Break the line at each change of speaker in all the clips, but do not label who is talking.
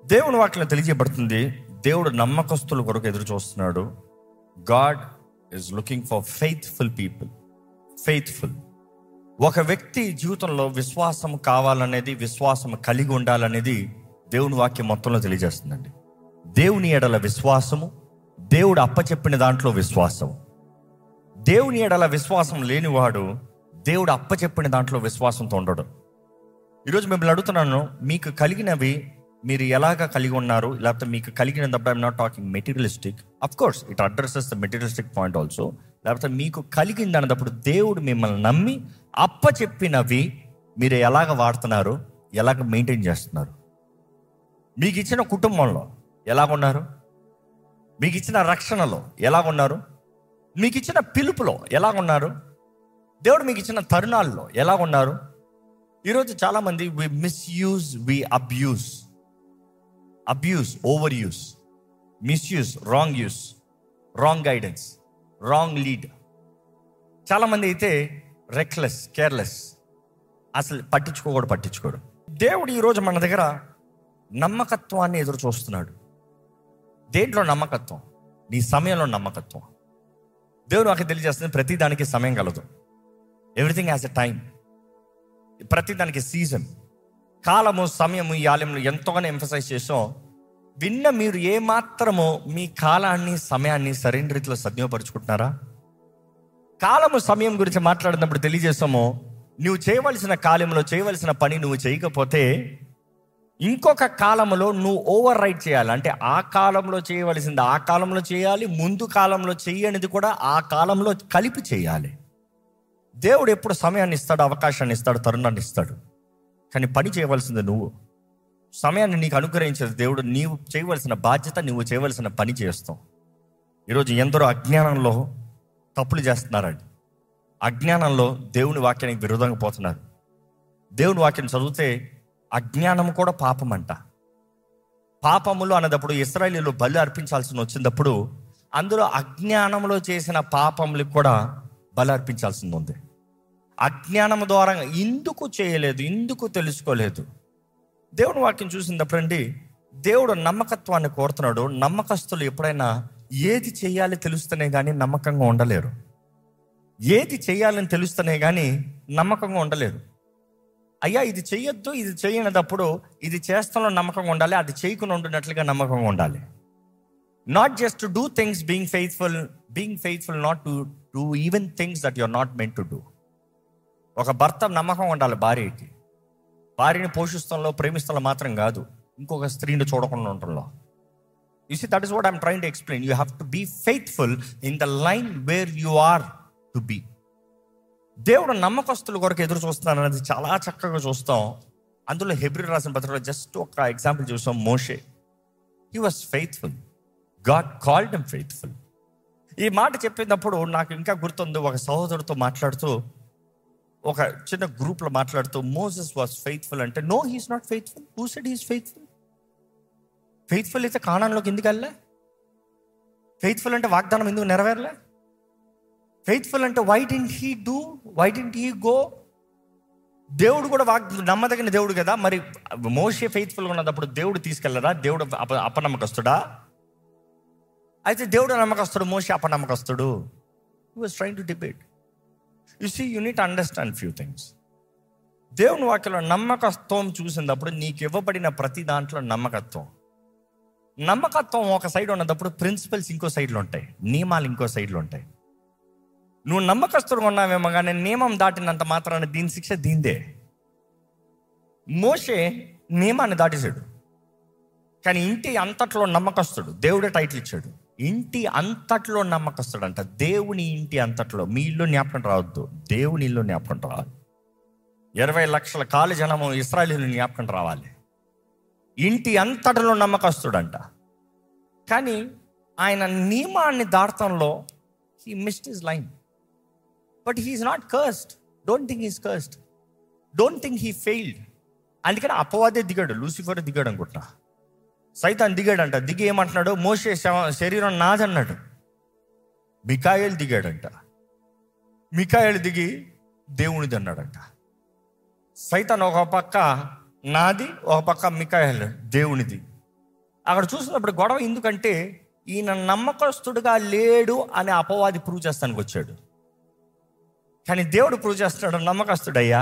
దేవుని వాక్యం తెలియజేయబడుతుంది దేవుడు నమ్మకస్తుల కొరకు ఎదురు చూస్తున్నాడు God is looking for faithful people faithful ఒక వ్యక్తి జీవితంలో విశ్వాసం కావాలనేది విశ్వాసం కలిగి ఉండాలనేది దేవుని వాక్యం మొత్తంలో తెలియజేస్తుందండి దేవుని ఎడల విశ్వాసము దేవుడు అప్పచెప్పిన దాంట్లో విశ్వాసం దేవుని ఎడల విశ్వాసం లేనివాడు దేవుడు అప్పచెప్పిన దాంట్లో విశ్వాసంతో ఉండడు ఈరోజు మిమ్మల్ని అడుగుతున్నాను మీకు కలిగినవి మీరు ఎలాగ కలిగి ఉన్నారు లేకపోతే మీకు కలిగినప్పుడు I'm not talking materialistic of course it addresses the materialistic point also లేకపోతే మీకు కలిగింది అన్నప్పుడు దేవుడు మిమ్మల్ని నమ్మి అప్ప చెప్పినవి మీరు ఎలాగ వాడుతున్నారు ఎలాగ మెయింటైన్ చేస్తున్నారు మీకు ఇచ్చిన కుటుంబంలో ఎలాగున్నారు మీకు ఇచ్చిన రక్షణలో ఎలాగున్నారు మీకు ఇచ్చిన పిలుపులో ఎలాగున్నారు దేవుడు మీకు ఇచ్చిన తరుణాల్లో ఎలాగున్నారు ఈరోజు చాలామంది we misuse we abuse abuse over use misuse wrong use wrong guidance wrong lead చాలామంది అయితే రెక్లెస్ కేర్లెస్ అసలు పట్టించుకోకూడదు పట్టించుకోడు దేవుడు ఈరోజు మన దగ్గర నమ్మకత్వాన్ని ఎదురు చూస్తున్నాడు దేంట్లో నమ్మకత్వం నీ సమయంలో నమ్మకత్వం దేవుడు నాకు తెలియజేస్తుంది ప్రతి దానికి సమయం కలదు ఎవ్రీథింగ్ హ్యాస్ ఎ టైం ప్రతి దానికి సీజన్ కాలము సమయము ఈ ఆలయంలో ఎంతగానో ఎంఫసైజ్ చేసాం విన్న మీరు ఏమాత్రమో మీ కాలాన్ని సమయాన్ని సరైన రీతిలో సద్వినియోగపరుచుకుంటున్నారా కాలము సమయం గురించి మాట్లాడినప్పుడు తెలియజేసాము నువ్వు చేయవలసిన కాలంలో చేయవలసిన పని నువ్వు చేయకపోతే ఇంకొక కాలంలో నువ్వు ఓవర్ రైట్ చేయాలి అంటే ఆ కాలంలో చేయవలసింది ఆ కాలంలో చేయాలి ముందు కాలంలో చేయనిది కూడా ఆ కాలంలో కలిపి చేయాలి దేవుడు ఎప్పుడు సమయాన్ని ఇస్తాడు అవకాశాన్ని ఇస్తాడు తరుణాన్ని ఇస్తాడు కానీ పని చేయవలసింది నువ్వు సమయాన్ని నీకు అనుగ్రహించేది దేవుడు నీవు చేయవలసిన బాధ్యత నువ్వు చేయవలసిన పని చేస్తావు ఈరోజు ఎందరో అజ్ఞానంలో తప్పులు చేస్తున్నారండి అజ్ఞానంలో దేవుని వాక్యానికి విరోధంగా పోతున్నారు దేవుని వాక్యం చదివితే అజ్ఞానం కూడా పాపం అంట పాపములు అన్నదప్పుడు ఇస్రాయలీలు బలి అర్పించాల్సి వచ్చినప్పుడు అందులో అజ్ఞానంలో చేసిన పాపములకు కూడా బలి అర్పించాల్సింది ఉంది అజ్ఞానం ద్వారా ఎందుకు చేయలేదు ఎందుకు తెలుసుకోలేదు దేవుని వాక్యం చూసినప్పుడండి దేవుడు నమ్మకత్వాన్ని కోరుతున్నాడు నమ్మకస్తులు ఎప్పుడైనా ఏది చేయాలి తెలుస్తేనే కానీ నమ్మకంగా ఉండలేరు ఏది చేయాలని తెలుస్తేనే కానీ నమ్మకంగా ఉండలేరు అయ్యా ఇది చెయ్యొద్దు ఇది చేయనప్పుడు ఇది చేస్తాలో నమ్మకంగా ఉండాలి అది చేయకుండా ఉండినట్లుగా నమ్మకంగా ఉండాలి not just to do things being faithful being faithful not to do even things that you're not meant to do ఒక భర్త నమ్మకం ఉండాలి భార్యకి భార్యని పోషిస్తంలో ప్రేమిస్తంలో మాత్రం కాదు ఇంకొక స్త్రీని చూడకుండా ఉండటంలో you see that is what I'm trying to explain you have to be faithful in the line where you are to be దేవుడు నమ్మకస్తుల కొరకు ఎదురు చూస్తున్నాను అనేది చాలా చక్కగా చూస్తాం అందులో హెబ్రి రాసిన పత్రికలో జస్ట్ ఒక ఎగ్జాంపుల్ చూస్తాం Moshe he was faithful God called him faithful ఈ మాట చెప్పినప్పుడు నాకు ఇంకా గుర్తుంది ఒక సహోదరుతో మాట్లాడుతూ ఒక చిన్న గ్రూప్లో మాట్లాడుతూ మోసెస్ వాస్ ఫెయిత్ఫుల్ అంటే no he's not faithful who said he's faithful faithful అయితే కాణంలోకి ఎందుకు వెళ్ళలే ఫెయిత్ఫుల్ అంటే వాగ్దానం ఎందుకు నెరవేరలే ఫెయిత్ఫుల్ అంటే why didn't he do why didn't he go దేవుడు కూడా వాగ్ నమ్మదగిన దేవుడు కదా మరి మోసే ఫెయిత్ఫుల్గా ఉన్నప్పుడు దేవుడు తీసుకెళ్ళరా దేవుడు అప అపనమ్మకస్తుడా అయితే దేవుడు నమ్మకస్తుడు మోసే అపనమ్మకస్తుడు he was trying to debate you see you need understand few things దేవుని వాక్యంలో నమ్మకత్వం చూసినప్పుడు నీకు ఇవ్వబడిన ప్రతి దాంట్లో నమ్మకత్వం నమ్మకత్వం ఒక సైడ్ ఉన్నప్పుడు ప్రిన్సిపల్స్ ఇంకో సైడ్లో ఉంటాయి నియమాలు ఇంకో సైడ్లో ఉంటాయి నువ్వు నమ్మకస్తుడుగా ఉన్నావేమో కానీ నియమం దాటినంత మాత్రాన దీని శిక్ష దీందే మోషే నియమాన్ని దాటేశాడు కానీ ఇంటి అంతట్లో నమ్మకస్తుడు దేవుడే టైటిల్ ఇచ్చాడు ఇంటి అంతట్లో నమ్మకస్తుడు అంట దేవుని ఇంటి అంతట్లో మీ ఇల్లు జ్ఞాపకం రావద్దు దేవుని ఇల్లు జ్ఞాపకం రావాలి ఇరవై లక్షల కాలి జనము ఇస్రాయలీలు జ్ఞాపకం రావాలి ఇంటి అంతటిలో నమ్మకస్తుడంట కానీ ఆయన నియమాన్ని దాటంలో he missed his line but he's not cursed don't think he's cursed don't think he failed అందుకని అపవాదే దిగాడు లూసిఫర్ దిగాడు అనుకుంటా సైతాన్ దిగాడంట దిగి ఏమంటున్నాడు మోసే శవ- శరీరం నాదన్నాడు మికాయలు దిగాడంట మికాయలు దిగి దేవునిది అన్నాడంట సైతాన్ ఒక పక్క నాది ఒక పక్క మికాయలు దేవునిది అక్కడ చూసినప్పుడు గొడవ ఎందుకంటే ఈయన నమ్మకస్తుడుగా లేడు అనే అపవాది ప్రూవ్ చేస్తానికి వచ్చాడు కానీ దేవుడు ప్రూవ్ చేస్తున్నాడు నమ్మకస్తుడయ్యా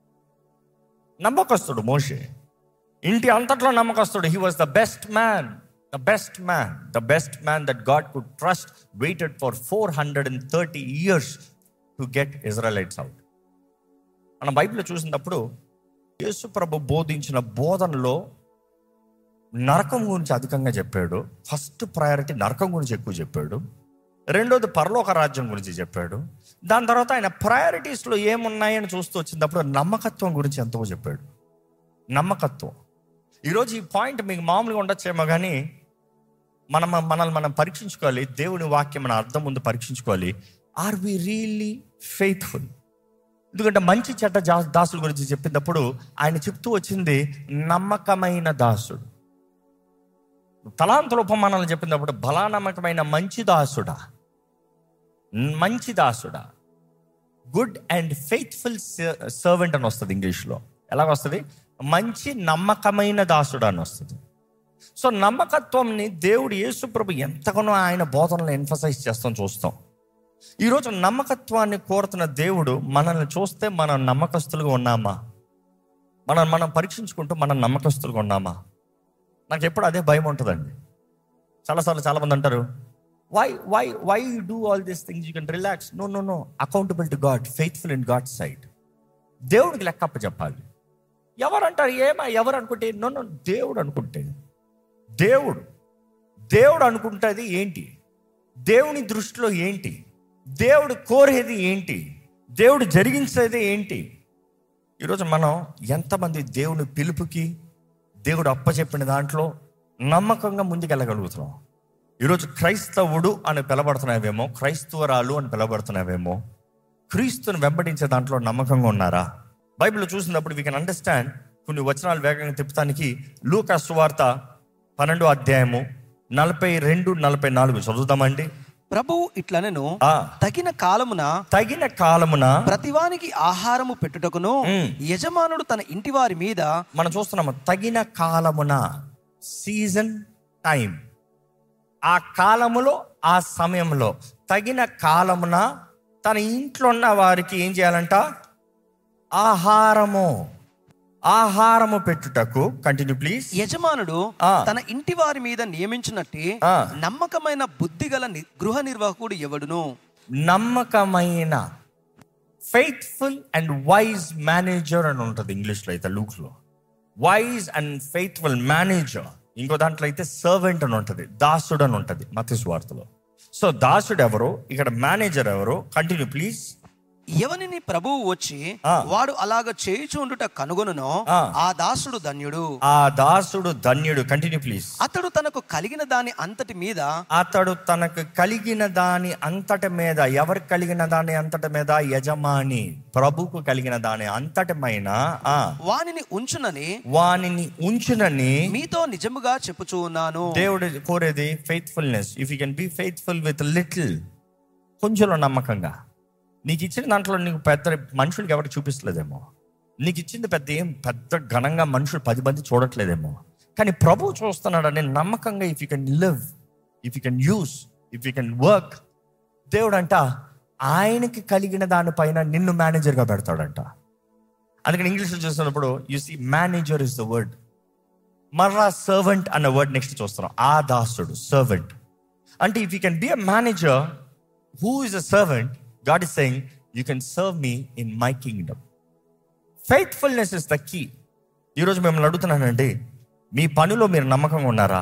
నమ్మకస్తుడు మోషే ఇంటి అంతట్లో నమ్మకస్తుడు he was the best man the best man the best man that God could trust waited for four hundred and thirty years to get Israelites out మన బైబిల్లో చూసినప్పుడు యేసు ప్రభు బోధించిన బోధనలో నరకం గురించి అధికంగా చెప్పాడు ఫస్ట్ ప్రయారిటీ నరకం గురించి ఎక్కువ చెప్పాడు రెండోది పరలోక రాజ్యం గురించి చెప్పాడు దాని తర్వాత ఆయన ప్రయారిటీస్లో ఏమున్నాయని చూస్తూ వచ్చినప్పుడు నమ్మకత్వం గురించి ఎంతో చెప్పాడు నమ్మకత్వం ఈరోజు ఈ పాయింట్ మీకు మామూలుగా ఉండొచ్చేమో కానీ మనం మనల్ని మనం పరీక్షించుకోవాలి దేవుని వాక్యం మన అర్థం ముందు పరీక్షించుకోవాలి ఆర్ వి రియల్లీ ఫెయిత్ఫుల్ ఎందుకంటే మంచి చెడ్డ జా- దాసుల గురించి చెప్పినప్పుడు ఆయన చెప్తూ వచ్చింది నమ్మకమైన దాసుడు తలాంతుల ఉపమానాలు చెప్పినప్పుడు బలానమ్మకమైన మంచి దాసుడా మంచి దాసుడా గుడ్ అండ్ ఫెయిత్ఫుల్ సర్వెంట్ అని వస్తుంది ఇంగ్లీష్లో ఎలాగ వస్తుంది మంచి నమ్మకమైన దాసుడు అని వస్తుంది సో నమ్మకత్వంని దేవుడు యేసుప్రభు ఎంతగానో ఆయన బోధనలు ఎన్ఫసైజ్ చేస్తాం చూస్తాం ఈరోజు నమ్మకత్వాన్ని కోరుతున్న దేవుడు మనల్ని చూస్తే మనం నమ్మకస్తులుగా ఉన్నామా మనం మనం పరీక్షించుకుంటూ మనం నమ్మకస్తులుగా ఉన్నామా నాకు ఎప్పుడు అదే భయం ఉంటుందండి చాలాసార్లు చాలామంది అంటారు why why why you do all these things you can relax no no no accountable to God faithful in God side దేవుడికి లెక్కప్ప చెప్పాలి ఎవరు అంటారు ఏమా ఎవరు అనుకుంటే నో నో దేవుడు అనుకుంటే దేవుడు దేవుడు అనుకుంటుంది ఏంటి దేవుని దృష్టిలో ఏంటి దేవుడు కోరేది ఏంటి దేవుడు జరిగించేది ఏంటి ఈరోజు మనం ఎంతమంది దేవుని పిలుపుకి దేవుడు అప్పచెప్పిన దాంట్లో నమ్మకంగా ముందుకెళ్ళగలుగుతున్నాం ఈరోజు క్రైస్తవుడు అని పిలబడుతున్నావేమో క్రైస్తవరాలు అని పిలబడుతున్నావేమో క్రీస్తుని వెంబడించే దాంట్లో నమ్మకంగా ఉన్నారా బైబిల్ చూసినప్పుడు వీ కెన్ అండర్స్టాండ్ కొన్ని వచనాలు వేగంగా తిప్పడానికి లూకా సువార్త పన్నెండో అధ్యాయము నలభై రెండు నలభై నాలుగు చదువుతామండి
ప్రభువు ఇట్లనెను
ఆ
తగిన కాలమున
తగిన కాలమున
ప్రతివానికి ఆహారము పెట్టుటకును
మ్.
యజమానుడు తన ఇంటి వారి మీద
మనం చూస్తున్నాము తగిన కాలమున సీజన్ టైం ఆ కాలములో ఆ సమయంలో తగిన కాలమున తన ఇంట్లో ఉన్న వారికి ఏం చేయాలంట ఆహారము ఆహారము పెట్టుటకు కంటిన్యూ ప్లీజ్
యజమానుడు
ఆ.
తన ఇంటి వారి మీద నియమించినట్టే
ఆ.
నమ్మకమైన బుద్ధిగల ని- గృహ నిర్వాహకుడు ఎవడును
నమ్మకమైన ఫెయిత్ఫుల్ అండ్ వైజ్ మేనేజర్ అని ఉంటుంది ఇంగ్లీష్లో అయితే లూక్లో వైజ్ అండ్ ఫెయిత్ఫుల్ మేనేజర్ ఇంకో దాంట్లో అయితే సర్వెంట్ అని ఉంటుంది దాసుడు అని ఉంటుంది మతి వార్తలో సో దాసుడు ఎవరు ఇక్కడ మేనేజర్ ఎవరు కంటిన్యూ ప్లీజ్
ఎవనిని ప్రభువు వచ్చి
ఆ.
వాడు అలాగ చేయుచుండుట కనుగొనునో
ఆ.
ఆ దాసుడు ధన్యుడు
ఆ దాసుడు ధన్యుడు కంటిన్యూ ప్లీజ్
అతడు తనకు కలిగిన దాని అంతటి మీద
అతడు తనకు కలిగిన దాని అంతటి మీద ఎవరికి కలిగిన దాని అంతటి మీద యజమాని ప్రభుకు కలిగిన దాని అంతటి పైన ఆ
వానిని ఉంచునని
వానిని ఉంచునని
మీతో నిజముగా చెప్పుచూ ఉన్నాను
దేవుడు కోరేది faithfulness if you can be faithful with little కొంచెంలో నమ్మకంగా నీకు ఇచ్చిన దాంట్లో నీకు పెద్ద మనుషులకి ఎవరికి చూపిస్తలేదేమో నీకు ఇచ్చింది పెద్ద ఏం పెద్ద ఘనంగా మనుషులు పది మంది చూడట్లేదేమో కానీ ప్రభు చూస్తున్నాడని నమ్మకంగా if you can live if you can use if you can work దేవుడు అంట ఆయనకి కలిగిన దానిపైన నిన్ను మేనేజర్గా పెడతాడంట అందుకని ఇంగ్లీష్లో చూస్తున్నప్పుడు you see manager is the word మరలా సర్వెంట్ అన్న వర్డ్ నెక్స్ట్ చూస్తున్నాం ఆ దాసుడు సర్వెంట్ అంటే if you can be a manager who is a servant God is saying you can serve me in my kingdom faithfulness is the key ఈరోజు మిమ్మల్ని అడుగుతున్నానండి మీ పనిలో మీరు నమ్మకంగా ఉన్నారా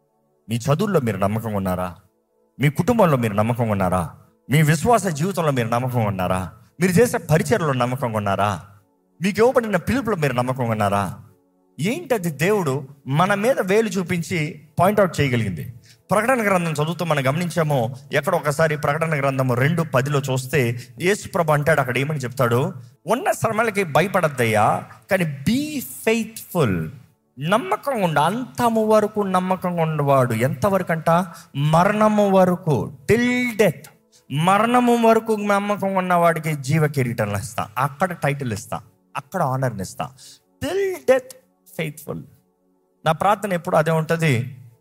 మీ చదువుల్లో మీరు నమ్మకంగా ఉన్నారా మీ కుటుంబంలో మీరు నమ్మకంగా ఉన్నారా మీ విశ్వాస జీవితంలో మీరు నమ్మకంగా ఉన్నారా మీరు చేసే పరిచయలో నమ్మకంగా ఉన్నారా మీకు ఇవ్వబడిన పిలుపులో మీరు నమ్మకంగా ఉన్నారా ఏంటది దేవుడు మన మీద వేలు చూపించి పాయింట్అవుట్ చేయగలిగింది ప్రకటన గ్రంథం చదువుతూ మనం గమనించామో ఎక్కడ ఒకసారి ప్రకటన గ్రంథము రెండు పదిలో చూస్తే యేసుప్రభు అంటాడు అక్కడ ఏమని చెప్తాడు ఉన్న శ్రమలకి భయపడద్దయ్యా కానీ బీ ఫెయిత్ఫుల్ నమ్మకం ఉండ అంతము వరకు నమ్మకంగా ఉండవాడు ఎంతవరకు అంట మరణము వరకు టిల్ డెత్ మరణము వరకు నమ్మకం ఉన్నవాడికి జీవ కిరీటం ఇస్తా అక్కడ టైటిల్ ఇస్తా అక్కడ ఆనర్ని ఇస్తా టిల్ డెత్ ఫెయిత్ఫుల్ నా ప్రార్థన ఎప్పుడు అదే ఉంటుంది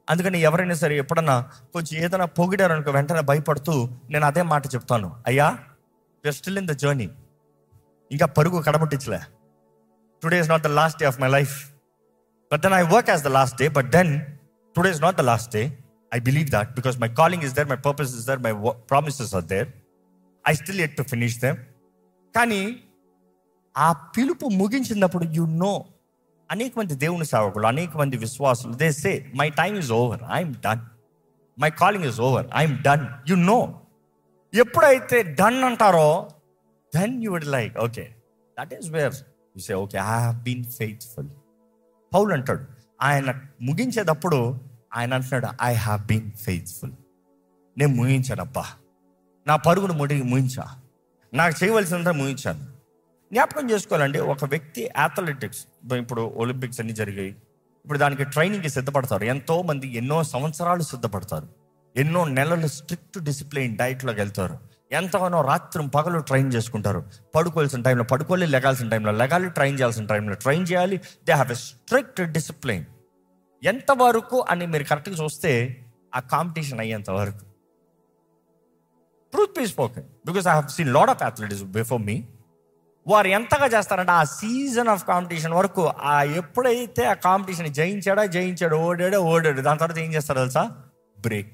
అందుకని ఎవరైనా సరే ఎప్పుడన్నా కొంచెం ఏదైనా పొగిడారు అనుకో వెంటనే భయపడుతూ నేను అదే మాట చెప్తాను అయ్యా you're still in the journey ఇంకా పరుగు కడముట్టించలే today is not the last day of my life but then I work as the last day but then today is not the last day I believe that because my calling is there my purpose is there my promises are there I still at to finish them కానీ ఆ పిలుపు ముగించినప్పుడు you know అనేక మంది దేవుని సేవకులు అనేక మంది విశ్వాసులు they say my time is over I'm done my calling is over I'm done you know ఎప్పుడైతే డన్ అంటారో then you would like okay that is where you say okay I have been faithful Paul అంటాడు ఆయన ముగించేటప్పుడు ఆయన అంటున్నాడు I have been faithful నేను ముగించానబ్బా నా పరుగును ముడి ముగించా నాకు చేయవలసినంత ముగించాను జ్ఞాపకం చేసుకోవాలండి ఒక వ్యక్తి అథ్లెటిక్స్ ఇప్పుడు ఒలింపిక్స్ అన్ని జరిగాయి ఇప్పుడు దానికి ట్రైనింగ్కి సిద్ధపడతారు ఎంతో మంది ఎన్నో సంవత్సరాలు సిద్ధపడతారు ఎన్నో నెలలు స్ట్రిక్ట్ డిసిప్లిన్ డైట్లోకి వెళ్తారు ఎంతగానో రాత్రి పగలు ట్రైన్ చేసుకుంటారు పడుకోవాల్సిన టైంలో పడుకోవాలి లెగాల్సిన టైంలో లెగాలి ట్రైన్ చేయాల్సిన టైంలో ట్రైన్ చేయాలి they have a strict discipline ఎంతవరకు అని మీరు కరెక్ట్గా చూస్తే ఆ కాంపిటీషన్ అయ్యేంత వరకు truth be spoken because I have seen lot of athletics before me వారు ఎంతగా చేస్తారంటే ఆ సీజన్ ఆఫ్ కాంపిటీషన్ వరకు ఆ ఎప్పుడైతే ఆ కాంపిటీషన్ జయించాడా జయించాడు ఓడాడో ఓడాడు దాని తర్వాత ఏం చేస్తారు తెలుసా బ్రేక్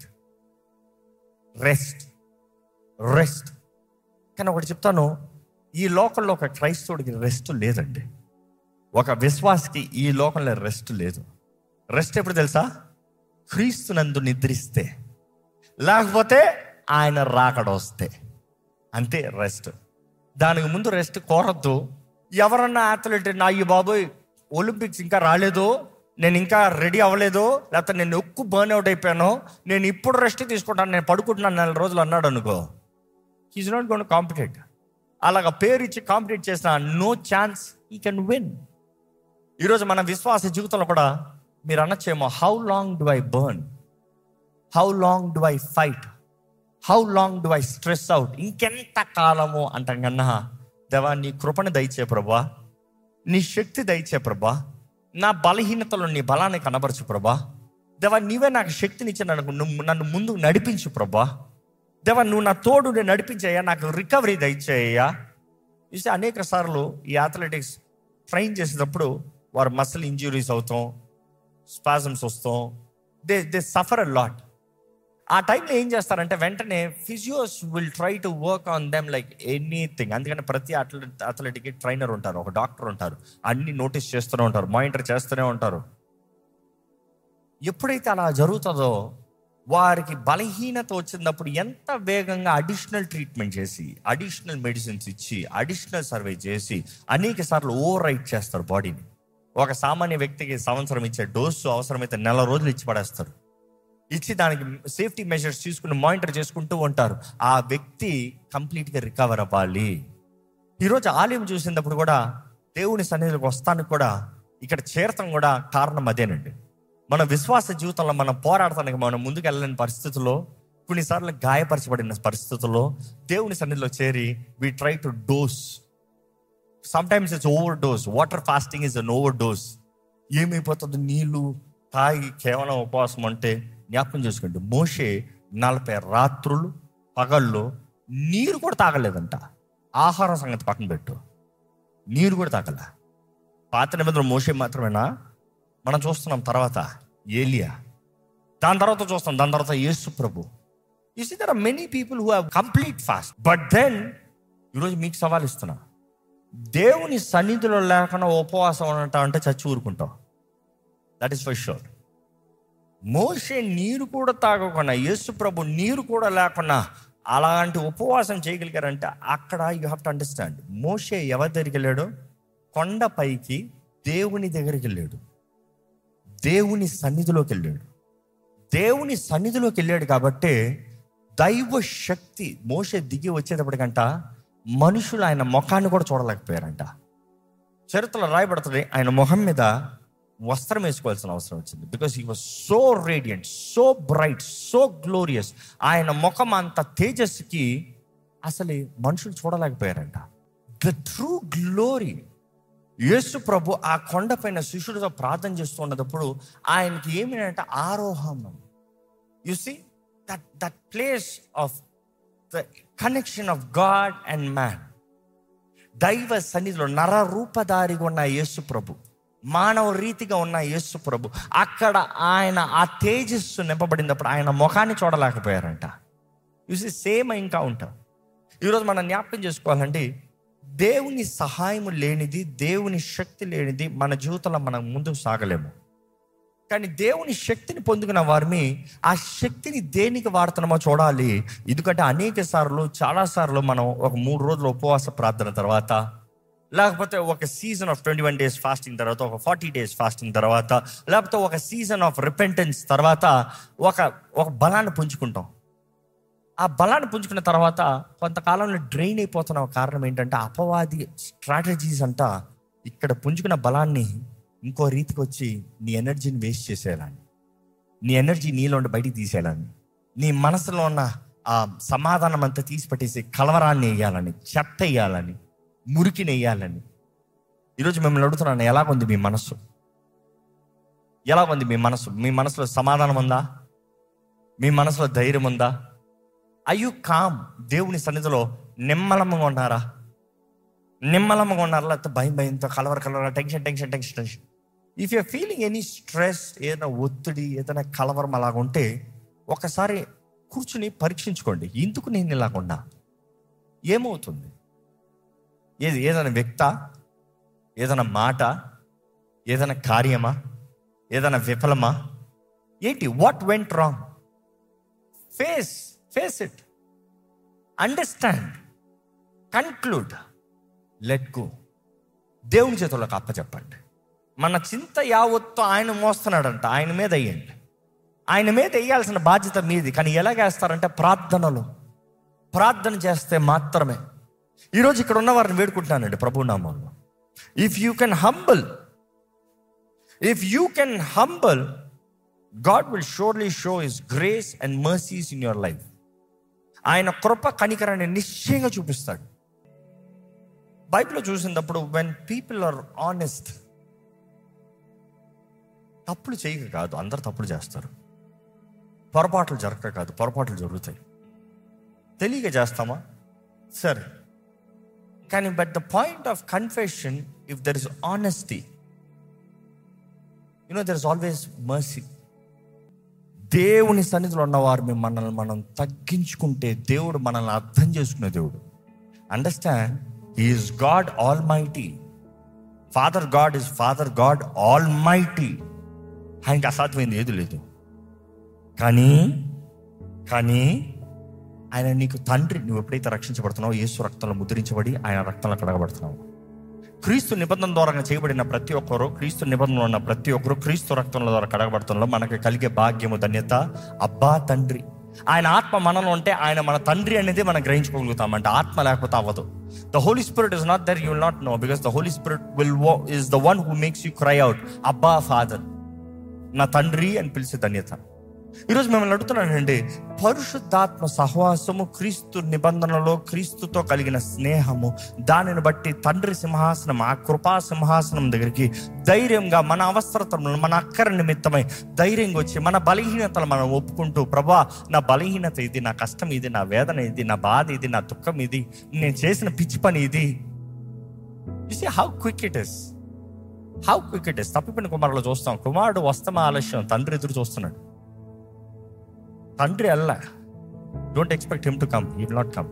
రెస్ట్ రెస్ట్ కానీ ఒకటి చెప్తాను ఈ లోకంలో ఒక క్రైస్తవుడికి రెస్ట్ లేదండి ఒక విశ్వాసకి ఈ లోకంలో రెస్ట్ లేదు రెస్ట్ ఎప్పుడు తెలుసా క్రీస్తునందు నిద్రిస్తే లేకపోతే ఆయన రాకడ వస్తే అంతే రెస్ట్ దానికి ముందు రెస్ట్ కోరద్దు ఎవరన్నా అథ్లెట్ నా ఈ బాబోయ్ ఒలింపిక్స్ ఇంకా రాలేదు నేను ఇంకా రెడీ అవ్వలేదు లేకపోతే నేను ఎక్కువ బర్న్ అవుట్ అయిపోయాను నేను ఇప్పుడు రెస్ట్ తీసుకుంటాను నేను పడుకుంటున్నాను నెల రోజులు అన్నాడు అనుకో హీఈస్ నాట్ గోన్ కాంపిటేట్ అలాగ పేరు ఇచ్చి కాంపిటేట్ చేసిన no chance he can win ఈరోజు మన విశ్వాస జీవితంలో కూడా మీరు అనొచ్చేమో how long do I burn how long do I fight how long do I stress out ఇంకెంత కాలము అంటాం కన్నా దేవా నీ కృపను దయచే ప్రభా నీ శక్తి దయచే ప్రభా నా బలహీనతలో నీ బలాన్ని కనబరచు ప్రభా దేవా నీవే నాకు శక్తినిచ్చి నన్ను నువ్వు నన్ను ముందు నడిపించు ప్రభా దేవా నువ్వు నా తోడు నేను నడిపించాయా నాకు రికవరీ దయచేయ్యా చూస్తే అనేక సార్లు ఈ అథ్లెటిక్స్ ట్రైన్ చేసేటప్పుడు వారు మసిల్ ఇంజురీస్ అవుతాం స్పాజమ్స్ వస్తాం they they suffer a lot ఆ టైంలో ఏం చేస్తారంటే వెంటనే physios will try to work on them like anything అందుకని ప్రతి అథ్లెట్ అథ్లెటిక్కి ట్రైనర్ ఉంటారు ఒక డాక్టర్ ఉంటారు అన్ని నోటీస్ చేస్తూనే ఉంటారు మానిటర్ చేస్తూనే ఉంటారు ఎప్పుడైతే అలా జరుగుతుందో వారికి బలహీనత వచ్చినప్పుడు ఎంత వేగంగా అడిషనల్ ట్రీట్మెంట్ చేసి అడిషనల్ మెడిసిన్స్ ఇచ్చి అడిషనల్ సర్వే చేసి అనేక సార్లు ఓవర్ రైట్ చేస్తారు బాడీని ఒక సామాన్య వ్యక్తికి సంవత్సరం ఇచ్చే డోసు అవసరమైతే నెల రోజులు ఇచ్చి పడేస్తారు ఇచ్చి దానికి సేఫ్టీ మెజర్స్ తీసుకుని మానిటర్ చేసుకుంటూ ఉంటారు ఆ వ్యక్తి కంప్లీట్గా రికవర్ అవ్వాలి ఈరోజు ఆలయం చూసినప్పుడు కూడా దేవుని సన్నిధిలోకి వస్తానికి కూడా ఇక్కడ చేరటం కూడా కారణం అదేనండి మన విశ్వాస జీవితంలో మనం పోరాడటానికి మనం ముందుకు వెళ్ళలేని పరిస్థితుల్లో కొన్నిసార్లు గాయపరచబడిన పరిస్థితుల్లో దేవుని సన్నిధిలో చేరి we try to dose sometimes it's overdose water fasting is an overdose ఏమైపోతుంది నీళ్లు తాగి కేవలం ఉపవాసం అంటే జ్ఞాపకం చేసుకోండి మోషే నలభై రాత్రులు పగళ్ళు నీరు కూడా తాగలేదంట ఆహారం సంగతి పక్కన పెట్టు నీరు కూడా తాగల పాత నిబంధన మోషే మాత్రమేనా మనం చూస్తున్నాం తర్వాత ఏలియా దాని తర్వాత చూస్తాం దాని తర్వాత యేసు ప్రభు you see there are many people who have complete fast but then ఈరోజు మీకు సవాల్ ఇస్తున్నా దేవుని సన్నిధిలో లేకుండా ఉపవాసం అంటా అంటే చచ్చి ఊరుకుంటాం that is for sure Moshe నీరు కూడా తాగకుండా యేసు ప్రభు నీరు కూడా లేకుండా అలాంటి ఉపవాసం చేయగలిగారంటే అక్కడ you have to understand Moshe ఎవరి దగ్గరికి వెళ్ళాడు కొండపైకి దేవుని దగ్గరికి వెళ్ళాడు దేవుని సన్నిధిలోకి వెళ్ళాడు దేవుని సన్నిధిలోకి వెళ్ళాడు కాబట్టి దైవ శక్తి మోసే దిగి వచ్చేటప్పటికంట మనుషులు ఆయన ముఖాన్ని కూడా చూడలేకపోయారంట చరిత్రలో రాయబడుతుంది ఆయన ముఖం మీద వస్త్రం వేసుకోవాల్సిన అవసరం వచ్చింది because he was so radiant so bright so glorious ఆయన ముఖం అంత తేజస్సుకి అసలు మనుషులు చూడలేకపోయారంట ద ట్రూ గ్లోరీ యేసు ప్రభు ఆ కొండపైన శిష్యుడితో ప్రార్థన చేస్తున్నప్పుడు ఆయనకి ఏమిటంటే ఆరోహణం you see that that place of the connection of God and man దైవ సన్నిధిలో నర రూపధారిగా ఉన్న యేసు ప్రభు మానవ రీతిగా ఉన్న యేసు ప్రభు అక్కడ ఆయన ఆ తేజస్సు నింపబడినప్పుడు ఆయన ముఖాన్ని చూడలేకపోయారంట చూసి సేమ్ ఇంకా ఉంటాం ఈరోజు మనం జ్ఞాపకం చేసుకోవాలంటే దేవుని సహాయం లేనిది దేవుని శక్తి లేనిది మన జీవితంలో మనం ముందుకు సాగలేము కానీ దేవుని శక్తిని పొందుకున్న వారిని ఆ శక్తిని దేనికి వాడుతున్నామో చూడాలి ఎందుకంటే అనేక సార్లు చాలా సార్లు మనం ఒక మూడు రోజులు ఉపవాస ప్రార్థన తర్వాత లేకపోతే ఒక season of twenty one days fasting తర్వాత ఒక ఫార్టీ డేస్ ఫాస్టింగ్ తర్వాత లేకపోతే ఒక సీజన్ ఆఫ్ రిపెంటెన్స్ తర్వాత ఒక ఒక బలాన్ని పుంజుకుంటాం ఆ బలాన్ని పుంజుకున్న తర్వాత కొంతకాలంలో డ్రైన్ అయిపోతున్న ఒక కారణం ఏంటంటే అపవాది స్ట్రాటజీస్ అంతా ఇక్కడ పుంజుకున్న బలాన్ని ఇంకో రీతికి వచ్చి నీ ఎనర్జీని వేస్ట్ చేసేయాలని నీ ఎనర్జీ నీలో ఉండి బయటికి తీసేయాలని నీ మనసులో ఉన్న ఆ సమాధానం అంతా తీసి పట్టేసి కలవరాన్ని వేయాలని చెత్త వేయాలని మురికిని వేయాలని ఈరోజు మిమ్మల్ని అడుగుతున్నాను ఎలాగుంది మీ మనసు ఎలాగుంది మీ మనసు మీ మనసులో సమాధానం ఉందా మీ మనసులో ధైర్యం ఉందా అయ్యు కామ్ దేవుని సన్నిధిలో నిమ్మలంగా ఉన్నారా నిమ్మలంగా ఉన్నారా లేకపోతే భయం భయంతో కలవర కలవర tension tension tension tension if you feeling any stress ఏదైనా ఒత్తిడి ఏదైనా కలవరం అలాగ ఉంటే ఒకసారి కూర్చుని పరీక్షించుకోండి ఎందుకు నేను ఇలాగున్నా ఏమవుతుంది ఏది ఏదైనా వ్యక్త ఏదైనా మాట ఏదైనా కార్యమా ఏదైనా విఫలమా ఏంటి what went wrong face face it understand conclude let go దేవుని చేతులకు అప్పచెప్పండి మన చింత యావత్తు ఆయన మోస్తున్నాడంట ఆయన మీద వేయండి ఆయన మీద వేయాల్సిన బాధ్యత మీది కానీ ఎలాగేస్తారంటే ప్రార్థనలు ప్రార్థన చేస్తే మాత్రమే ఈరోజు ఇక్కడ ఉన్న వారిని వేడుకుంటున్నానండి ప్రభు నామంలో if you can humble if you can humble God will surely show his grace and mercies in your life ఆయన కృప కనికరాన్ని నిశ్చయంగా చూపిస్తాడు బైబిల్లో చూసినప్పుడు వెన్ పీపుల్ ఆర్ ఆనెస్ట్ తప్పులు చేయక కాదు అందరు తప్పులు చేస్తారు పొరపాట్లు జరగక కాదు పొరపాట్లు జరుగుతాయి తెలియక చేస్తామా సరే కానీ but the point of confession if there is honesty you know there is always mercy దేవుని సన్నిధిలో ఉన్నవారు మేము మనల్ని మనం తగ్గించుకుంటే దేవుడు మనల్ని అర్థం చేసుకునే దేవుడు understand is God almighty father God is father God almighty ఆయనకి అసాధ్యమైంది ఏది లేదు కానీ కానీ ఆయన నీకు తండ్రి నువ్వు ఎప్పుడైతే రక్షించబడుతున్నావో యేసు రక్తంలో ముద్రించబడి ఆయన రక్తంలో కడగబడుతున్నావు క్రీస్తు నిబంధన ద్వారా చేయబడిన ప్రతి ఒక్కరు క్రీస్తు నిబంధనలో ఉన్న ప్రతి ఒక్కరు క్రీస్తు రక్తంలో ద్వారా కడగబడుతున్న మనకు కలిగే భాగ్యము ధన్యత అబ్బా తండ్రి ఆయన ఆత్మ మనలో ఉంటే ఆయన మన తండ్రి అనేది మనం గ్రహించుకోగలుగుతామంటే ఆత్మ లేకపోతే అవ్వదు the Holy Spirit is not there you will not know because the Holy Spirit will is the one who makes you cry out abba father నా తండ్రి అని పిలిచే ధన్యత ఈరోజు మిమ్మల్ని అడుగుతున్నానండి పరిశుద్ధాత్మ సహవాసము క్రీస్తు నిబంధనలో క్రీస్తుతో కలిగిన స్నేహము దానిని బట్టి తండ్రి సింహాసనం ఆ కృపా సింహాసనం దగ్గరికి ధైర్యంగా మన అవసరతలను మన అక్కర నిమిత్తమై ధైర్యంగా వచ్చి మన బలహీనతలు మనం ఒప్పుకుంటూ ప్రభా నా బలహీనత ఇది నా కష్టం ఇది నా వేదన ఇది నా బాధ ఇది నా దుఃఖం ఇది నేను చేసిన పిచ్చి పని ఇది see how quick it is how quick it is తప్పిపోయిన కుమారులు చూస్తాం కుమారుడు వస్తమా ఆలస్యం తండ్రి ఎదురు చూస్తున్నాడు తండ్రి అల్ల don't expect him to come he will not come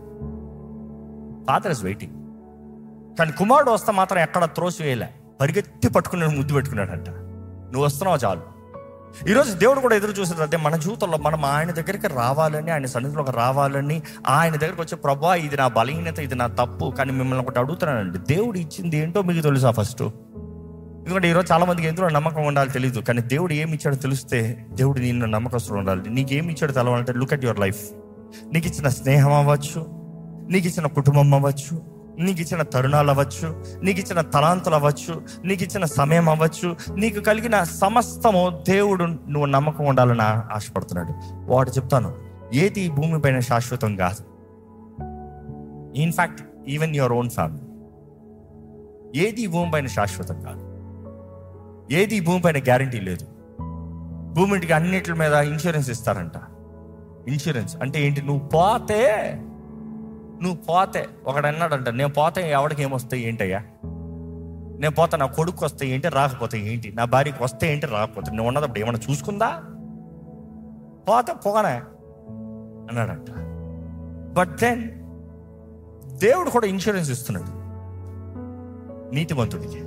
father is waiting కానీ కుమారుడు వస్తే మాత్రం ఎక్కడ త్రోసి వేయలే పరిగెత్తి పట్టుకున్నాడు ముద్దు పెట్టుకున్నాడంట నువ్వు వస్తున్నావు చాలు ఈరోజు దేవుడు కూడా ఎదురు చూసేది అదే మన జీవితంలో మనం ఆయన దగ్గరికి రావాలని ఆయన సన్నిధిలోకి రావాలని ఆయన దగ్గరికి వచ్చే ప్రభా ఇది నా బలహీనత ఇది నా తప్పు కానీ మిమ్మల్ని ఒకటి అడుగుతున్నానండి దేవుడు ఇచ్చింది ఏంటో మీకు తెలుసా ఫస్ట్ ఎందుకంటే ఈరోజు చాలా మందికి ఎందులో నమ్మకం ఉండాలి తెలియదు కానీ దేవుడు ఏమి ఇచ్చాడో తెలిస్తే దేవుడు నిన్ను నమ్మకస్తులు ఉండాలి నీకు ఏమి ఇచ్చాడో తెలవాలంటే లుక్ అట్ యువర్ లైఫ్ నీకు ఇచ్చిన స్నేహం అవ్వచ్చు నీకు ఇచ్చిన కుటుంబం అవ్వచ్చు నీకు ఇచ్చిన తరుణాలు అవ్వచ్చు నీకు ఇచ్చిన తలాంతులు అవ్వచ్చు నీకు ఇచ్చిన సమయం అవ్వచ్చు నీకు కలిగిన సమస్తము దేవుడు నువ్వు నమ్మకం ఉండాలని ఆ- ఆశపడుతున్నాడు వాడు చెప్తాను ఏది ఈ భూమిపైన శాశ్వతం కాదు in fact even your own family ఏది ఈ భూమి పైన శాశ్వతం కాదు ఏది ఈ భూమి పైన గ్యారంటీ లేదు భూమికి అన్నిటి మీద ఇన్సూరెన్స్ ఇస్తారంట ఇన్సూరెన్స్ అంటే ఏంటి నువ్వు పోతే నువ్వు పోతే ఒకడు అన్నాడంట నేను పోతే ఎవడికి ఏమొస్తాయి ఏంటయ్యా నేను పోతా నా కొడుకు వస్తే ఏంటి రాకపోతే ఏంటి నా భార్యకి వస్తే ఏంటి రాకపోతే నువ్వు ఉన్నదప్పుడు ఏమన్నా చూసుకుందా పోతే పోగానే అన్నాడంట బట్ దెన్ దేవుడు కూడా ఇన్సూరెన్స్ ఇస్తున్నాడు నీతివంతుడికి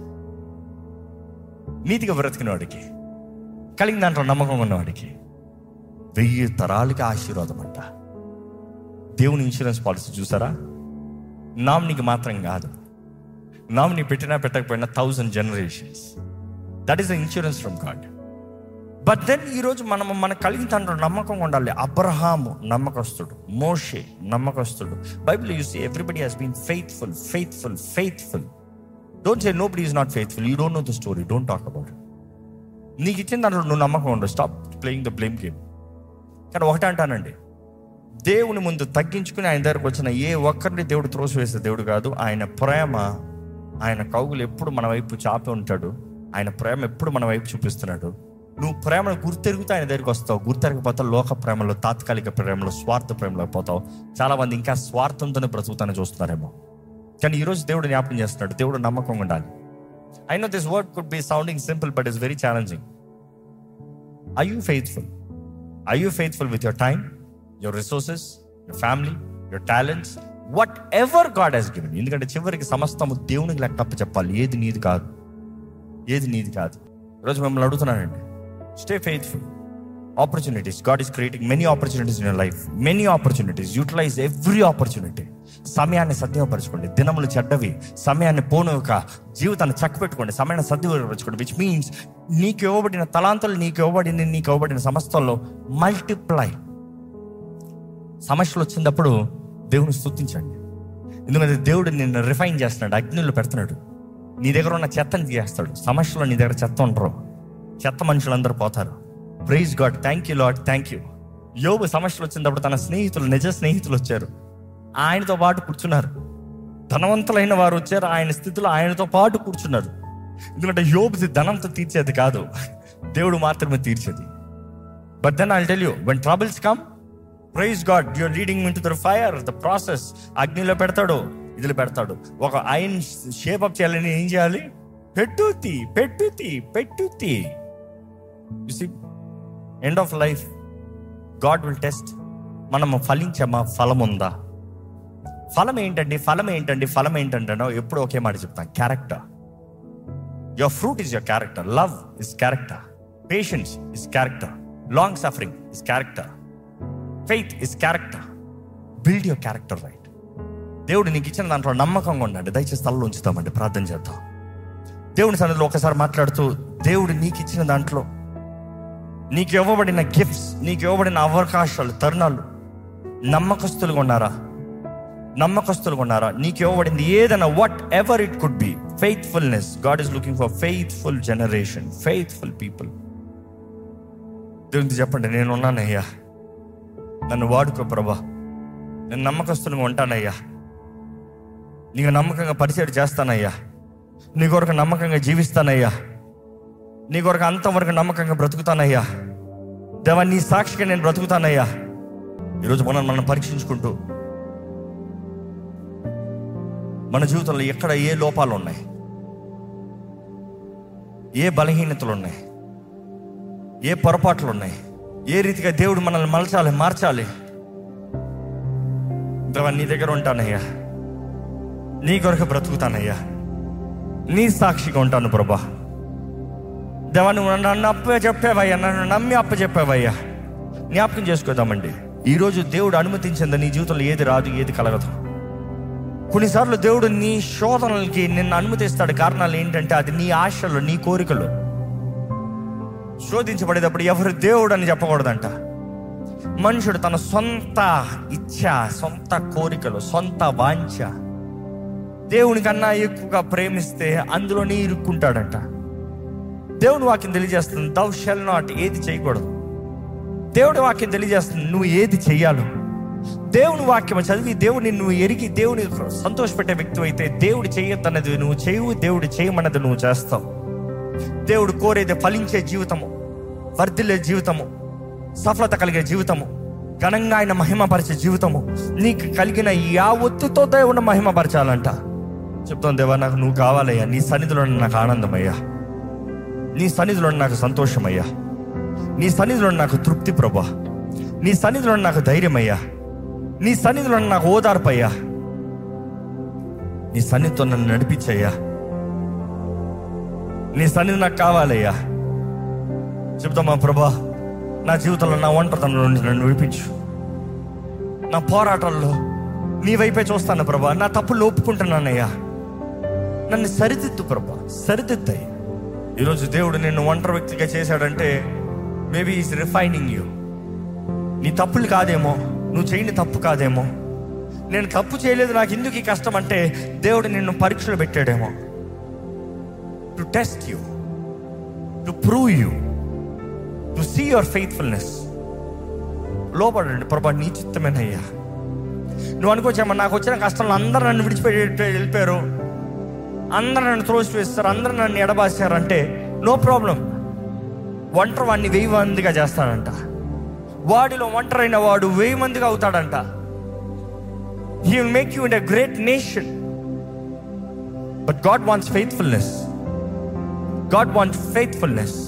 నీతిగా బ్రతికిన వాడికి కలిగిన దాంట్లో నమ్మకం ఉన్నవాడికి వెయ్యి తరాలకి ఆశీర్వాదం అంట దేవుని ఇన్సూరెన్స్ పాలసీ చూసారా నామినీకి మాత్రం కాదు నామినీ పెట్టినా పెట్టకపోయినా thousand generations that is the insurance from God but then ఈరోజు మనం మన కలిగిన దాంట్లో నమ్మకం ఉండాలి అబ్రహాము నమ్మకస్తుడు మోషే నమ్మకస్తుడు Bible use everybody has been faithful faithful faithful don't say nobody is not faithful you don't know the story don't talk about నీకు ఇచ్చిన దాంట్లో నువ్వు నమ్మకం ఉండవు stop playing the blame game కానీ ఒకటే అంటానండి దేవుని ముందు తగ్గించుకుని ఆయన దగ్గరకు వచ్చిన ఏ ఒక్కరిని దేవుడు త్రోసివేసే దేవుడు కాదు ఆయన ప్రేమ ఆయన కౌగులు ఎప్పుడు మన వైపు చాపి ఉంటాడు ఆయన ప్రేమ ఎప్పుడు మన వైపు చూపిస్తున్నాడు నువ్వు ప్రేమను గుర్తెరుగుతూ ఆయన దగ్గరికి వస్తావు గుర్తెరగపోతే లోక ప్రేమలో తాత్కాలిక ప్రేమలో స్వార్థ ప్రేమలో పోతావు చాలా మంది ఇంకా స్వార్థంతోనే బ్రతుకుతానే చూస్తున్నారేమో కానీ ఈరోజు దేవుడు జ్ఞాపకం చేస్తున్నాడు దేవుడు నమ్మకం ఉండాలి I know this word could be sounding simple but is very challenging I you faithful I you faithful with your time your resources your family your talents whatever God he's given ఎందుకంటే చివరికి సమస్తము దేవునికి లెక్క చెప్పాలి ఏది నీది కాదు ఏది నీది కాదు ఈరోజు మిమ్మల్ని అడుగుతున్నానండి stay faithful opportunities God is creating many opportunities in your life many opportunities utilize every opportunity సమయాన్ని సద్విపరచుకోండి దినములు చెడ్డవి సమయాన్ని పోనుక జీవితాన్ని చక్కపెట్టుకోండి సమయాన్ని సద్విపరచుకోండి విచ్ మీన్స్ నీకు ఇవ్వబడిన తలాంతులు నీకు ఇవ్వబడింది నీకు ఇవ్వబడిన సమస్తంలో మల్టిప్లై సమస్యలు వచ్చినప్పుడు దేవుని స్తుతించండి ఎందుకంటే దేవుడు నిన్ను రిఫైన్ చేస్తున్నాడు అగ్నిలో పెడుతున్నాడు నీ దగ్గర ఉన్న చెత్తని తీసేస్తాడు సమస్యలో నీ దగ్గర చెత్త ఉండరు చెత్త మనుషులందరూ పోతారు praise God thank you Lord thank you యోబు సమస్యలు వచ్చినప్పుడు తన స్నేహితులు నిజ స్నేహితులు వచ్చారు ఆయనతో పాటు కూర్చున్నారు ధనవంతులైన వారు వచ్చారు ఆయన స్థితిలో ఆయనతో పాటు కూర్చున్నారు ఎందుకంటే యోబుది ధనంతో తీర్చేది కాదు దేవుడు మాత్రమే తీర్చేది but then I tell you when troubles come praise God you're leading into the fire the process అగ్నిలో పెడతాడు ఇదిలో పెడతాడు ఒక ఐన్ షేప్ అప్ చేయాలని ఏం చేయాలి పెట్టుతి పెట్టుతి పెట్టుతి end of life God will test మనము ఫలించమా ఫలం ఉందా ఫలం ఏంటండి ఫలం ఏంటండి ఫలం ఏంటంటే ఎప్పుడు ఒకే మాట చెప్తాను character your fruit is your character love is character patience is character long suffering is character faith is character build your character right దేవుడు నీకు ఇచ్చిన దాంట్లో నమ్మకంగా ఉండండి దయచేసి తలలో ఉంచుతామండి ప్రార్థన చేద్దాం దేవుని సన్నిధిలో ఒకసారి మాట్లాడుతూ దేవుడు నీకు ఇచ్చిన దాంట్లో నీకు ఇవ్వబడిన గిఫ్ట్స్ నీకు ఇవ్వబడిన అవకాశాలు తరుణాలు నమ్మకస్తులుగా ఉన్నారా నమ్మకస్తులుగా ఉన్నారా నీకు ఇవ్వబడింది ఏదైనా whatever it could be faithfulness God is looking for faithful generation faithful people దేవునికి చెప్పండి నేను ఉన్నానయ్యా నన్ను వాడుకో ప్రభా నేను నమ్మకస్తులుగా ఉంటానయ్యా నీకు నమ్మకంగా పరిచయం చేస్తానయ్యా నీ కొరకు నమ్మకంగా జీవిస్తానయ్యా నీ కొరకు అంతవరకు నమ్మకంగా బ్రతుకుతానయ్యా దేవా నీ సాక్షిగా నేను బ్రతుకుతానయ్యా ఈరోజు మనం మనం పరీక్షించుకుంటూ మన జీవితంలో ఎక్కడ ఏ లోపాలు ఉన్నాయి ఏ బలహీనతలు ఉన్నాయి ఏ పొరపాట్లు ఉన్నాయి ఏ రీతిగా దేవుడు మనల్ని మలచాలి మార్చాలి దేవా నీ దగ్గర ఉంటానయ్యా నీ కొరకు బ్రతుకుతానయ్యా నీ సాక్షిగా ఉంటాను ప్రభా దేవా నువ్వు నన్ను అప్ప చెప్పావయ్యా నన్ను నమ్మి అప్ప చెప్పావయ్యా జ్ఞాపకం చేసుకోదామండి ఈరోజు దేవుడు అనుమతించింది నీ జీవితంలో ఏది రాదు ఏది కలగదు కొన్నిసార్లు దేవుడు నీ శోధనలకి నిన్ను అనుమతిస్తాడు కారణాలు ఏంటంటే అది నీ ఆశలు నీ కోరికలు శోధించబడేటప్పుడు ఎవరు దేవుడు అని చెప్పకూడదంట మనుషుడు తన సొంత ఇచ్ఛ సొంత కోరికలు సొంత వాంఛ దేవుని కన్నా ఎక్కువగా ప్రేమిస్తే అందులోనే ఇరుక్కుంటాడంట దేవుని వాక్యం తెలియజేస్తుంది దౌ షెల్ నాట్ ఏది చేయకూడదు దేవుడి వాక్యం తెలియజేస్తుంది నువ్వు ఏది చెయ్యాలో దేవుని వాక్యం చదివి దేవుని నువ్వు ఎరిగి దేవుని సంతోషపెట్టే వ్యక్తి అయితే దేవుడు చేయొద్దన్నది నువ్వు చేయవు దేవుడు చేయమన్నది నువ్వు చేస్తావు దేవుడు కోరేది ఫలించే జీవితము వర్ధిల్లే జీవితము సఫలత కలిగే జీవితము ఘనంగా ఆయన మహిమపరిచే జీవితము నీకు కలిగిన యావత్తుతో దేవుని మహిమపరచాలంట చెప్తాను దేవా నాకు నువ్వు కావాలయ్యా నీ సన్నిధిలో నాకు ఆనందమయ్యా నీ సన్నిధిలో నాకు సంతోషమయ్యా నీ సన్నిధిలో నాకు తృప్తి ప్రభా నీ సన్నిధిలో నాకు ధైర్యమయ్యా నీ సన్నిధిలో నాకు ఓదార్పయ్యా నీ సన్నిధితో నన్ను నడిపించయ్యా నీ సన్నిధి నాకు కావాలయ్యా చెప్తామా ప్రభా నా జీవితంలో నా ఒంటరితనంలో నుండి నన్ను విడిపించు నా పోరాటాల్లో నీ వైపే చూస్తాను ప్రభా నా తప్పులు ఒప్పుకుంటున్నానయ్యా నన్ను సరిదిద్దు ప్రభా సరిదిద్దాయి ఈరోజు దేవుడు నిన్ను ఒంటరి వ్యక్తిగా చేశాడంటే మేబీ ఈస్ రిఫైనింగ్ యూ నీ తప్పులు కాదేమో నువ్వు చేయని తప్పు కాదేమో నేను తప్పు చేయలేదు నాకు ఎందుకు ఈ కష్టం అంటే దేవుడు నిన్ను పరీక్షలు పెట్టాడేమో to test you to prove you to see your faithfulness లోపడండి ప్రభా నీ చిత్తమేనయ్యా నువ్వు అనుకోవచ్చామా నాకు వచ్చిన కష్టంలో అందరూ నన్ను విడిచిపెట్టి వెళ్ళిపోయారు అందరూ నన్ను త్రోసి వేస్తారు అందరూ నన్ను ఎడబాసారంటే నో ప్రాబ్లం ఒంటరి వాడిని వెయ్యి మందిగా చేస్తాడంట వాడిలో ఒంటరైన వాడు వెయ్యి మందిగా అవుతాడంట he will make you in a great nation but God wants faithfulness God wants faithfulness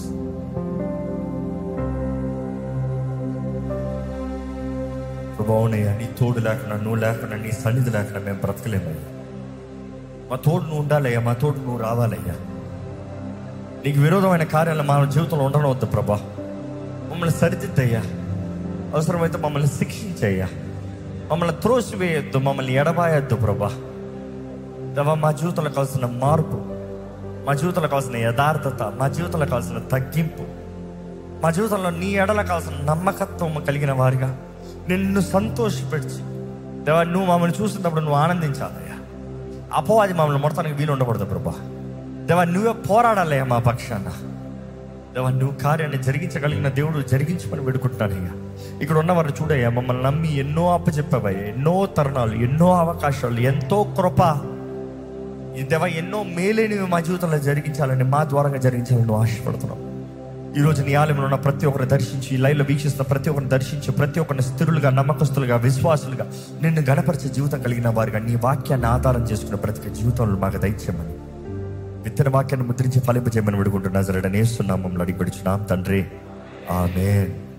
బాగున్నాయ్యా నీ తోడు లేకుండా నువ్వు లేకుండా నీ సన్నిధి లేకుండా మేము బ్రతకలేమయ్యా మా తోడు నువ్వు ఉండాలయ్యా మా తోడు నువ్వు రావాలయ్యా నీకు విరోధమైన కార్యాలు మా జీవితంలో ఉండడం వద్దు ప్రభా మమ్మల్ని సరిదిద్దయ్యా అవసరమైతే మమ్మల్ని శిక్షించయ్యా మమ్మల్ని త్రోసివేయొద్దు మమ్మల్ని ఎడబాయొద్దు ప్రభా దేవా మా జీవితంలో కావాల్సిన మార్పు మా జీవితంలో కావాల్సిన యథార్థత మా జీవితంలో కావాల్సిన తగ్గింపు మా జీవితంలో నీ ఎడల కావాల్సిన నమ్మకత్వం కలిగిన వారిగా నిన్ను సంతోషపెట్టి దేవా నువ్వు మమ్మల్ని చూస్తున్నప్పుడు నువ్వు ఆనందించాలయ్యా అపవాది మమ్మల్ని మొత్తానికి వీలు ఉండకూడదు ప్రభా దేవా నువ్వే పోరాడాలయ్యా మా పక్షాన దేవా నువ్వు కార్యాన్ని జరిగించగలిగిన దేవుడు జరిగించమని వేడుకుంటున్నానయ్యా ఇక్కడ ఉన్నవారు చూడయ్యా మమ్మల్ని నమ్మి ఎన్నో అప్పచెప్పావయ్యా ఎన్నో తరుణాలు ఎన్నో అవకాశాలు ఎంతో కృప ఈ దేవ ఎన్నో మేలేనివి మా జీవితంలో జరిగించాలని మా ద్వారంగా జరిగించాలని నువ్వు ఆశపడుతున్నావు ఈ రోజు నీ ఆలయంలో ఉన్న ప్రతి ఒక్కరిని దర్శించి ఈ లైవ్లో వీక్షిస్తున్న ప్రతి ఒక్కరిని దర్శించి ప్రతి ఒక్కరిని స్థిరులుగా నమ్మకస్తులుగా విశ్వాసులుగా నిన్ను గణపరిచే జీవితం కలిగిన వారిగా నీ వాక్యాన్ని ఆధారం చేసుకున్న ప్రతి జీవితంలో మాకు దయచేయమని విత్తన వాక్యాన్ని ముద్రించి ఫలింపజేయమని విడుకుంటున్నా జరడనేస్తున్నాం మమ్మల్ని అడిగి తండ్రి ఆమెన్